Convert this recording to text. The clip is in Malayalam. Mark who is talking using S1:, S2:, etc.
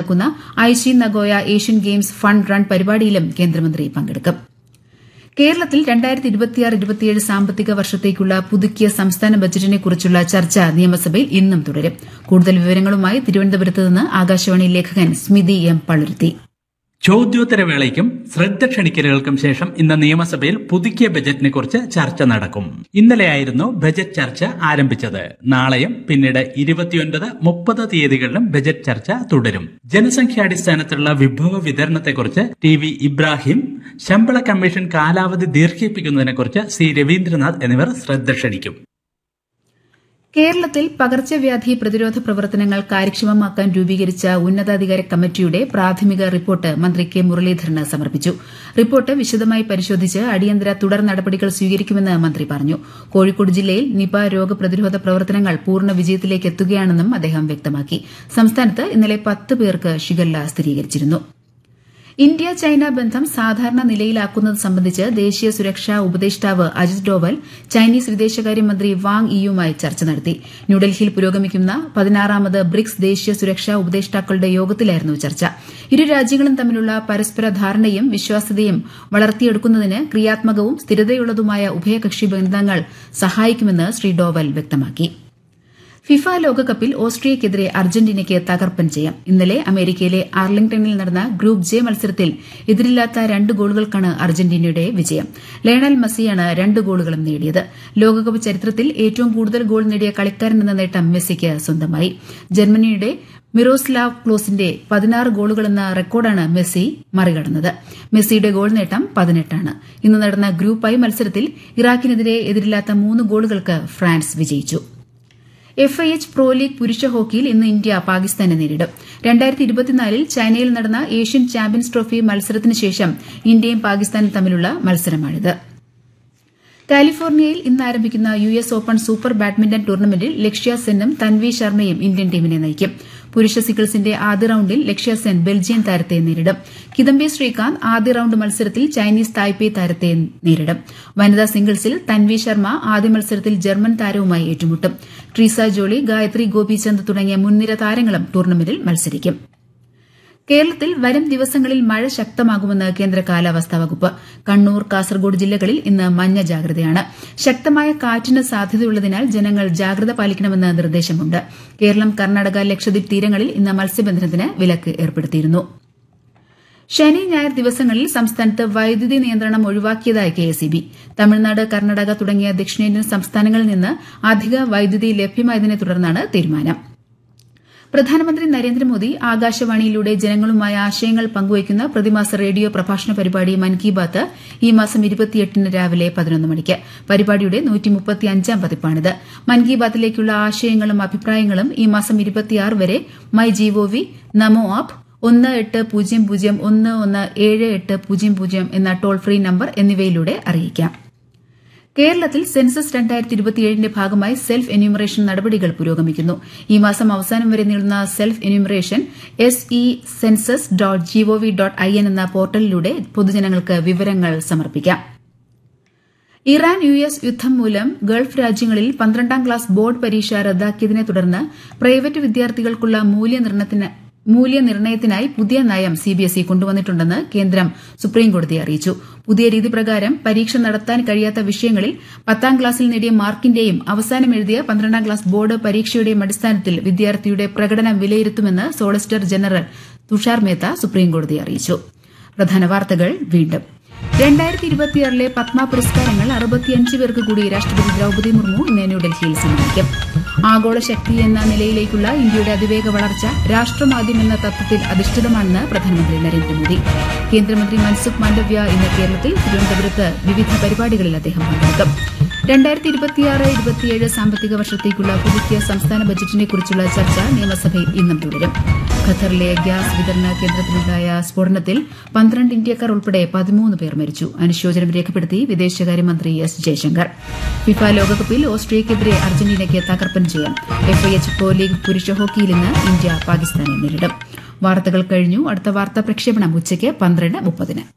S1: നടക്കുന്ന Aichi Nagoya Asian games fund run പരിപാടിയിലും കേന്ദ്രമന്ത്രി പങ്കെടുക്കും കേരളത്തിൽ രണ്ടായിരത്തി ഇരുപത്തിയാറ് ഇരുപത്തിയേഴ് സാമ്പത്തിക വർഷത്തേക്കുള്ള പുതുക്കിയ സംസ്ഥാന ബജറ്റിനെക്കുറിച്ചുള്ള ചർച്ച നിയമസഭയിൽ ഇന്നും തുടരും കൂടുതൽ വിവരങ്ങളുമായി തിരുവനന്തപുരത്ത് നിന്ന് ആകാശവാണി ലേഖകൻ സ്മിതി എം പള്ളുരുത്തി
S2: ചോദ്യോത്തരവേളയ്ക്കും ശ്രദ്ധ ക്ഷണിക്കലുകൾക്കും ശേഷം ഇന്ന് നിയമസഭയിൽ പുതുക്കിയ ബജറ്റിനെ കുറിച്ച് ചർച്ച നടക്കും ഇന്നലെയായിരുന്നു ബജറ്റ് ചർച്ച ആരംഭിച്ചത് നാളെയും പിന്നീട് ഇരുപത്തിയൊൻപത് മുപ്പത് തീയതികളിലും ബജറ്റ് ചർച്ച തുടരും ജനസംഖ്യാടിസ്ഥാനത്തിലുള്ള വിഭവ വിതരണത്തെക്കുറിച്ച് ടി വി ഇബ്രാഹിം ശമ്പള കമ്മീഷൻ കാലാവധി ദീർഘിപ്പിക്കുന്നതിനെക്കുറിച്ച് സി രവീന്ദ്രനാഥ് എന്നിവർ ശ്രദ്ധ ക്ഷണിക്കും
S1: കേരളത്തിൽ പകർച്ചവ്യാധി പ്രതിരോധ പ്രവർത്തനങ്ങൾ കാര്യക്ഷമമാക്കാൻ രൂപീകരിച്ച ഉന്നതാധികാര കമ്മിറ്റിയുടെ പ്രാഥമിക റിപ്പോർട്ട് മന്ത്രി കെ മുരളീധരന് സമർപ്പിച്ചു റിപ്പോർട്ട് വിശദമായി പരിശോധിച്ച് അടിയന്തര തുടർ നടപടികൾ സ്വീകരിക്കുമെന്ന് മന്ത്രി പറഞ്ഞു കോഴിക്കോട് ജില്ലയിൽ നിപ രോഗപ്രതിരോധ പ്രവർത്തനങ്ങൾ പൂർണ്ണ വിജയത്തിലേക്ക് എത്തുകയാണെന്നും അദ്ദേഹം വ്യക്തമാക്കി സംസ്ഥാനത്ത് ഇന്നലെ പത്ത് പേർക്ക് ഷിഗല്ല സ്ഥിരീകരിച്ചിരുന്നു ഇന്ത്യ ചൈന ബന്ധം സാധാരണ നിലയിലാക്കുന്നത് സംബന്ധിച്ച് ദേശീയ സുരക്ഷാ ഉപദേഷ്ടാവ് അജിത് ഡോവൽ ചൈനീസ് വിദേശകാര്യമന്ത്രി വാങ് ഇയുമായി ചർച്ച നടത്തി ന്യൂഡൽഹിയിൽ പുരോഗമിക്കുന്ന പതിനാറാമത് ബ്രിക്സ് ദേശീയ സുരക്ഷാ ഉപദേഷ്ടാക്കളുടെ യോഗത്തിലായിരുന്നു ചർച്ച ഇരു രാജ്യങ്ങളും തമ്മിലുള്ള പരസ്പര ധാരണയും വിശ്വാസ്യതയും വളർത്തിയെടുക്കുന്നതിന് ക്രിയാത്മകവും സ്ഥിരതയുള്ളതുമായ ഉഭയകക്ഷി ബന്ധങ്ങൾ സഹായിക്കുമെന്ന് ശ്രീ ഡോവൽ വ്യക്തമാക്കി ഫിഫ ലോകകപ്പിൽ ഓസ്ട്രിയയ്ക്കെതിരെ അർജന്റീനയ്ക്ക് തകർപ്പൻ ജയം ഇന്നലെ അമേരിക്കയിലെ ആർലിംഗ്ടണിൽ നടന്ന ഗ്രൂപ്പ് ജെ മത്സരത്തിൽ എതിരില്ലാത്ത രണ്ട് ഗോളുകൾക്കാണ് അർജന്റീനയുടെ വിജയം ലയണൽ മെസ്സിയാണ് രണ്ട് ഗോളുകളും നേടിയത് ലോകകപ്പ് ചരിത്രത്തിൽ ഏറ്റവും കൂടുതൽ ഗോൾ നേടിയ കളിക്കാരൻ എന്ന നേട്ടം മെസ്സിക്ക് സ്വന്തമായി ജർമ്മനിയുടെ മിറോസ്ലാവ് ക്ലോസിന്റെ പതിനാറ് ഗോളുകളെന്ന റെക്കോർഡാണ് മെസ്സി മറികടന്നത് മെസ്സിയുടെ ഗോൾ നേട്ടം പതിനെട്ടാണ് ഇന്ന് നടന്ന ഗ്രൂപ്പ് ഐ മത്സരത്തിൽ ഇറാഖിനെതിരെ എതിരില്ലാത്ത മൂന്ന് ഗോളുകൾക്ക് ഫ്രാൻസ് വിജയിച്ചു F I H pro league പുരുഷ ഹോക്കിയിൽ ഇന്ന് ഇന്ത്യ പാകിസ്ഥാനെ നേരിടും രണ്ടായിരത്തി ഇരുപത്തിനാലിൽ ചൈനയിൽ നടന്ന ഏഷ്യൻ ചാമ്പ്യൻസ് ട്രോഫി മത്സരത്തിന് ശേഷം ഇന്ത്യയും പാകിസ്ഥാനും തമ്മിലുള്ള മത്സരമാണിത് കാലിഫോർണിയയിൽ ഇന്ന് ആരംഭിക്കുന്ന U S open super badminton ടൂർണമെന്റിൽ ലക്ഷ്യ സെന്നും തൻവി ശർമ്മയും ഇന്ത്യൻ ടീമിനെ നയിക്കും പുരുഷ സിംഗിൾസിന്റെ ആദ്യ റൌണ്ടിൽ ലക്ഷ്യ സെൻ ബെൽജിയം താരത്തെ നേരിടും കിദംബി ശ്രീകാന്ത് ആദ്യ റൌണ്ട് മത്സരത്തിൽ ചൈനീസ് തായ്പേ താരത്തെ നേരിടും വനിതാ സിംഗിൾസിൽ തൻവി ശർമ്മ ആദ്യ മത്സരത്തിൽ ജർമ്മൻ താരവുമായി ഏറ്റുമുട്ടും ട്രീസ ജോളി ഗായത്രി ഗോപിചന്ദ് തുടങ്ങിയ മുൻനിര താരങ്ങളും ടൂർണമെന്റിൽ മത്സരിക്കും കേരളത്തിൽ വരും ദിവസങ്ങളിൽ മഴ ശക്തമാകുമെന്ന് കേന്ദ്ര കാലാവസ്ഥാ വകുപ്പ് കണ്ണൂർ കാസർഗോഡ് ജില്ലകളിൽ ഇന്ന് മഞ്ഞ ജാഗ്രതയാണ് ശക്തമായ കാറ്റിന് സാധ്യതയുള്ളതിനാൽ ജനങ്ങൾ ജാഗ്രത പാലിക്കണമെന്ന് നിർദ്ദേശമുണ്ട് കേരളം കർണാടക ലക്ഷദ്വീപ് തീരങ്ങളിൽ ഇന്ന് മത്സ്യബന്ധനത്തിന് വിലക്ക് ഏർപ്പെടുത്തിയിരുന്നു ശനി ഞായർ ദിവസങ്ങളിൽ സംസ്ഥാനത്ത് വൈദ്യുതി നിയന്ത്രണം ഒഴിവാക്കിയതായി കെഎസ്ഇബി തമിഴ്നാട് കർണാടക തുടങ്ങിയ ദക്ഷിണേന്ത്യൻ സംസ്ഥാനങ്ങളിൽ നിന്ന് അധിക വൈദ്യുതി ലഭ്യമായതിനെ തുടർന്നാണ് തീരുമാനം പ്രധാനമന്ത്രി നരേന്ദ്രമോദി ആകാശവാണിയിലൂടെ ജനങ്ങളുമായി ആശയങ്ങൾ പങ്കുവയ്ക്കുന്ന പ്രതിമാസ റേഡിയോ പ്രഭാഷണ പരിപാടി മൻ കി ബാത്ത് ഈ മാസം ഇരുപത്തിയെട്ടിന് രാവിലെ പതിനൊന്ന് മണിക്ക് പരിപാടിയുടെ നൂറ്റിമുപ്പത്തിയഞ്ചാം പതിപ്പാണിത് മൻ കി ബാത്തിലേക്കുള്ള ആശയങ്ങളും അഭിപ്രായങ്ങളും ഈ മാസം ഇരുപത്തിയാറ് വരെ മൈ ജിഒവി നമോ ആപ്പ് ഒന്ന് എട്ട് പൂജ്യം പൂജ്യം ഒന്ന് ഒന്ന് ഏഴ് എട്ട് പൂജ്യം പൂജ്യം എന്ന ടോൾ ഫ്രീ നമ്പർ എന്നിവയിലൂടെ അറിയിക്കാം കേരളത്തിൽ സെൻസസ് രണ്ടായിരത്തി ഇരുപത്തിയേഴിന്റെ ഭാഗമായി സെൽഫ് എന്യൂമറേഷൻ നടപടികൾ പുരോഗമിക്കുന്നു ഈ മാസം അവസാനം വരെ നീളുന്ന self enumeration S E census dot G O V dot I N എന്ന പോർട്ടലിലൂടെ പൊതുജനങ്ങൾക്ക് വിവരങ്ങൾ സമർപ്പിക്കാം ഇറാൻ യു എസ് യുദ്ധം മൂലം ഗൾഫ് രാജ്യങ്ങളിൽ പന്ത്രണ്ടാം ക്ലാസ് ബോർഡ് പരീക്ഷ റദ്ദാക്കിയതിനെ തുടർന്ന് പ്രൈവറ്റ് വിദ്യാർത്ഥികൾക്കുള്ള മൂല്യനിർണ്ണയത്തിന് മൂല്യനിർണ്ണയത്തിനായി പുതിയ നയം സിബിഎസ്ഇ കൊണ്ടുവന്നിട്ടുണ്ടെന്ന് കേന്ദ്രം സുപ്രീംകോടതിയെ അറിയിച്ചു പുതിയ രീതി പ്രകാരം പരീക്ഷ നടത്താൻ കഴിയാത്ത വിഷയങ്ങളിൽ പത്താം ക്ലാസ്സിൽ നേടിയ മാർക്കിന്റെയും അവസാനം എഴുതിയ പന്ത്രണ്ടാം ക്ലാസ് ബോർഡ് പരീക്ഷയുടെയും അടിസ്ഥാനത്തിൽ വിദ്യാർത്ഥിയുടെ പ്രകടനം വിലയിരുത്തുമെന്ന് സോളിസിറ്റർ ജനറൽ തുഷാർ മേത്ത സുപ്രീംകോടതിയെ അറിയിച്ചു പ്രധാന വാർത്തകൾ വീണ്ടും രണ്ടായിരത്തി ഇരുപത്തിയാറിലെ പത്മ പുരസ്കാരങ്ങൾ അറുപത്തിയഞ്ച് പേർക്ക് കൂടി രാഷ്ട്രപതി ദ്രൌപദി മുർമു ഇന്ന് ന്യൂഡൽഹിയിൽ സമ്മാനിക്കും ആഗോള ശക്തി എന്ന നിലയിലേക്കുള്ള ഇന്ത്യയുടെ അതിവേഗ വളർച്ച രാഷ്ട്രമാദ്യം എന്ന തത്വത്തിൽ അധിഷ്ഠിതമാണെന്ന് പ്രധാനമന്ത്രി നരേന്ദ്രമോദി കേന്ദ്രമന്ത്രി മൻസുഖ് മാണ്ഡവ്യ ഇന്ന് കേരളത്തിൽ തിരുവനന്തപുരത്ത് വിവിധ പരിപാടികളിൽ അദ്ദേഹം പങ്കെടുക്കും രണ്ടായിരത്തി ഇരുപത്തിയാറ് ഇരുപത്തിയേഴ് സാമ്പത്തിക വർഷത്തേക്കുള്ള പുതുക്കിയ സംസ്ഥാന ബജറ്റിനെക്കുറിച്ചുള്ള ചർച്ച നിയമസഭയിൽ ഇന്നും തുടരും ഖത്തറിലെ ഗ്യാസ് വിതരണ കേന്ദ്രത്തിലുണ്ടായ സ്ഫോടനത്തിൽ പന്ത്രണ്ട് ഇന്ത്യക്കാർ ഉൾപ്പെടെ പതിമൂന്ന് പേർ മരിച്ചു അനുശോചനം രേഖപ്പെടുത്തി വിദേശകാര്യമന്ത്രി എസ് ജയശങ്കർ ഫിഫ ലോകകപ്പിൽ ഓസ്ട്രിയയ്ക്കെതിരെ അർജന്റീനയ്ക്ക് തകർപ്പൻ ജയം എഫ്ഐഎച്ച് പ്രോ ലീഗ് പുരുഷ ഹോക്കിയിൽ ഇന്ന് ഇന്ത്യ പാകിസ്ഥാനെ നേരിടും വാർത്തകൾ കഴിഞ്ഞു അടുത്ത വാർത്താ പ്രക്ഷേപണം ഉച്ചയ്ക്ക് പന്ത്രണ്ട് മുപ്പതിന്